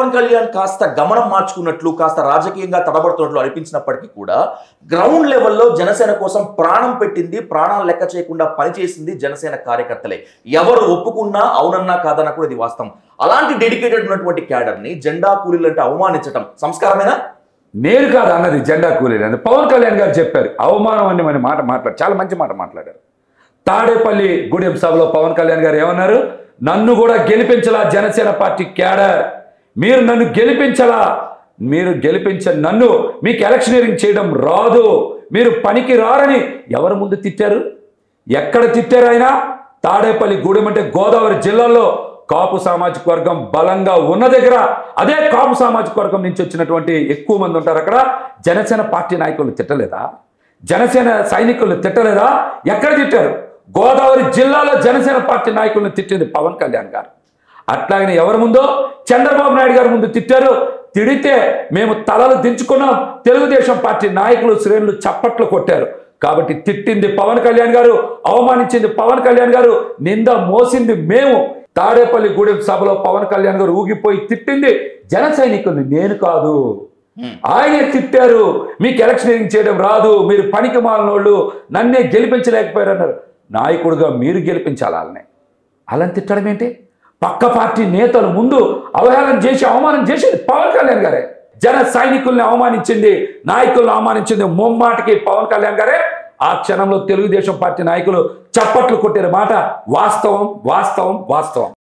పవన్ కళ్యాణ్ కాస్త గమనం మార్చుకున్నట్లు కాస్త రాజకీయంగా తడబడుతున్నట్లు అనిపించినప్పటికీ కూడా గ్రౌండ్ లెవెల్లో జనసేన కోసం ప్రాణం పెట్టింది ప్రాణాలు లెక్క చేయకుండా పనిచేసింది జనసేన కార్యకర్తలే ఎవరు ఒప్పుకున్నా అవునన్నా కాదన్నా కూడా ఇది వాస్తవం అలాంటి డెడికేటెడ్ ఉన్నటువంటి క్యాడర్ ని జెండా కూలీలు అంటే అవమానించటం సంస్కారమేనా నేను కాదు అన్నది జెండా కూలీలు అని పవన్ కళ్యాణ్ గారు చెప్పారు అవమానం అని మన మాట మాట్లాడారు చాలా మంచి మాట మాట్లాడారు తాడేపల్లి గూడెం సభలో పవన్ కళ్యాణ్ గారు ఏమన్నారు నన్ను కూడా గెలిపించలా జనసేన పార్టీ క్యాడర్ మీరు నన్ను గెలిపించలా మీరు గెలిపించ నన్ను మీకు ఎలక్షనీరింగ్ చేయడం రాదు మీరు పనికి రారని ఎవరి ముందు తిట్టారు ఎక్కడ తిట్టారు ఆయన తాడేపల్లి గూడెం అంటే గోదావరి జిల్లాలో కాపు సామాజిక వర్గం బలంగా ఉన్న దగ్గర అదే కాపు సామాజిక వర్గం నుంచి వచ్చినటువంటి ఎక్కువ మంది ఉంటారు అక్కడ జనసేన పార్టీ నాయకులు తిట్టలేదా జనసేన సైనికులను తిట్టలేదా ఎక్కడ తిట్టారు గోదావరి జిల్లాలో జనసేన పార్టీ నాయకులను తిట్టింది పవన్ కళ్యాణ్ గారు అట్లాగనే ఎవరి ముందో చంద్రబాబు నాయుడు గారి ముందు తిట్టారు తిడితే మేము తలలు దించుకున్నాం తెలుగుదేశం పార్టీ నాయకులు శ్రేణులు చప్పట్లు కొట్టారు కాబట్టి తిట్టింది పవన్ కళ్యాణ్ గారు అవమానించింది పవన్ కళ్యాణ్ గారు నింద మోసింది మేము తాడేపల్లి గూడెం సభలో పవన్ కళ్యాణ్ గారు ఊగిపోయి తిట్టింది జన సైనికుల్ని నేను కాదు ఆయనే తిట్టారు మీకు ఎలక్షనీరింగ్ చేయడం రాదు మీరు పనికి మాలినోళ్ళు నన్నే గెలిపించలేకపోయారు అన్నారు నాయకుడిగా మీరు గెలిపించాలి వాళ్ళని అలా తిట్టడం ఏంటి పక్క పార్టీ నేతలు ముందు అవహేళన చేసి అవమానం చేసింది పవన్ కళ్యాణ్ గారే జన సైనికుల్ని అవమానించింది నాయకుల్ని అవమానించింది ముమ్మాటికి పవన్ కళ్యాణ్ గారే ఆ క్షణంలో తెలుగుదేశం పార్టీ నాయకులు చప్పట్లు కొట్టిన మాట వాస్తవం వాస్తవం వాస్తవం